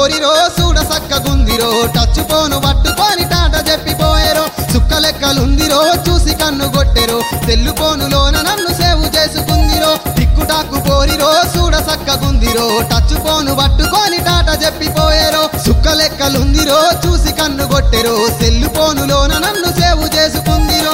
పోరిరో చూడ సక్కగుందిరో టచ్ పోను పట్టుకొని టాట చెప్పిపోయారో సుక్క లెక్కలుందిరో చూసి కన్ను కొట్టెరో సెల్లు పోనులోన నన్ను సేవ్ చేసుకుందిరో టిక్కుటాకు పోరిరో చూడ సక్కగుందిరో టచ్ పోను పట్టుకొని టాట చెప్పిపోయారో సుక్క లెక్కలుందిరో చూసి కన్ను కొట్టెరో సెల్లు పోనులోన నన్ను సేవ్ చేసుకుందిరో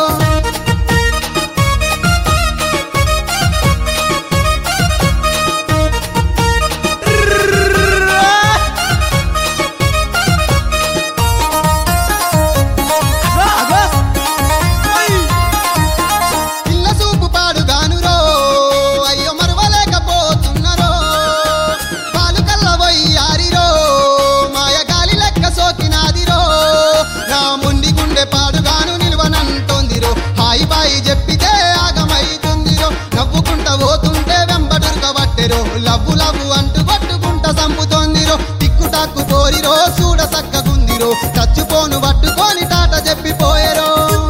పిల్ల సూపు పాడుగానురో అయ్యో మరవలేకపోతున్నరో పాలు కల్ల ఆరిరో మాయ గాలి లెక్క సోకినాదిరో నా ముండి గుండె పాడుగాను నిల్వనంటోందిరో హాయి బాయి చెప్పితే ఆగమైతుందిరో నవ్వుకుంట పోతుంటే వెంబడురుక పట్టెరో లవ్వు లవ్వు అంటూ పట్టుకుంట సంపుతోందిరో టిక్కు టాక్కు పోరిరో చూడ సక్కగుందిరో చచ్చిపోను పట్టుకొని టాట చెప్పిపోయారో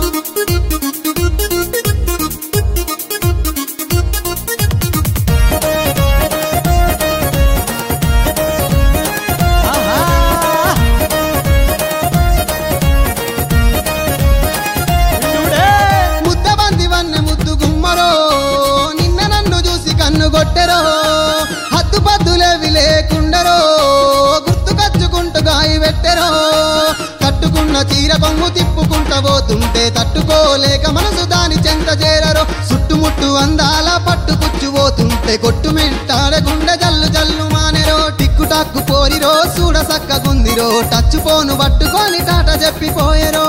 ముద్దబంది వన్నె ముద్దు గుమ్మరో నిన్న నన్ను చూసి కన్ను కొట్టెరో హద్దు పద్దులేవి లేకుండరో గుర్తు కచ్చుకుంటూ గాయి పెట్టెరో కట్టుకున్న చీర కొంగు తిప్పుకుంట పోతుంటే తట్టుకోలేక మనసు దాని చెంత చేరరో చుట్టుముట్టు అందాల పట్టు పోతుంటే కొట్టు మిట్టాడ గుండె జల్లు జల్లు మానెరో టిక్కు టాక్కు పోరిరో చూడ సక్కగుందిరో టచ్ పోను పట్టుకొని టాట చెప్పిపోయెరో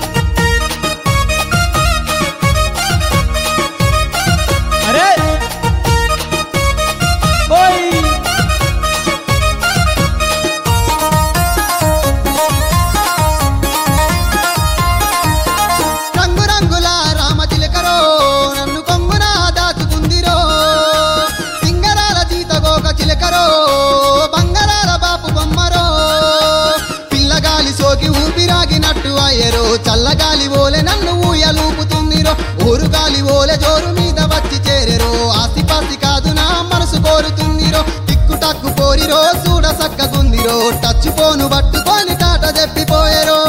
అరే ఓయ్ రంగు రంగుల రామ చిలకరో నన్ను కొంగున దాచుకుందిరో సింగరాల జీతగోక చిలకరో బంగారాల బాపు బొమ్మరో పిల్లగాలి సోకి ఊపిరాగినట్టు అయ్యరో చల్లగాలి ఓలే నన్ను ఊయలూపుతుందిరో ఊరుగాలి ఓలే జోరు మీద వచ్చి చేరెరో ఆస్తిపాస్తి కాదు నా మనసు కోరుతుందిరో టిక్కు టక్కు పోరిరో చూడ సక్కగుందిరో టచ్ పోను పట్టుకొని టాట చెప్పిపోయారో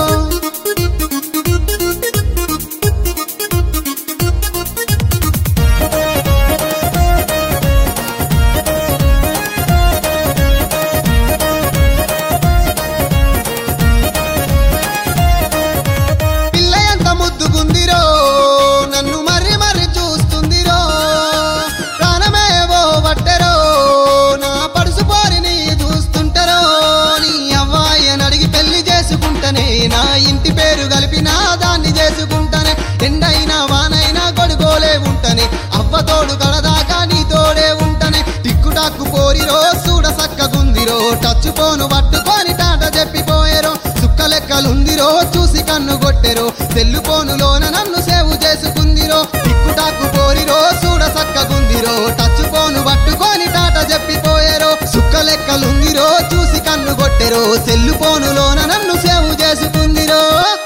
పిల్ల ఎంత ముద్దుగుందిరో నన్ను మర్రి మర్రి చూస్తుందిరో ప్రాణమేవో పట్టెరో నా పడుసు పోరిని చూస్తుంటారో నీ అవ్వాయని అడిగి పెళ్లి చేసుకుంటనే నా ఇంటి పేరు కలిపి నా దాన్ని చేసుకుంటానే ఎండైనా వానైనా గొడుగోలే ఉంటనే అవ్వ తోడు కడదాకా నీ తోడే ఉంటనే టిక్కుటాక్కు పోరిరో చూడ సక్కగుందిరో టచ్ పోను పట్టుకొని టాట చెప్పిపోయారో సుక్క లెక్కలుందిరో చూసి కన్ను కొట్టెరో సెల్లు పోనులోన నన్ను సేవ్ చేసుకుందిరో టిక్కుటాక్కు పోరిరో చూడ సక్కగుందిరో టచ్ పోను పట్టుకొని టాట చెప్పిపోయారో సుక్క లెక్కలుందిరో చూసి కన్ను కొట్టెరో సెల్లు పోనులోన నన్ను సేవ్ చేసుకుందిరో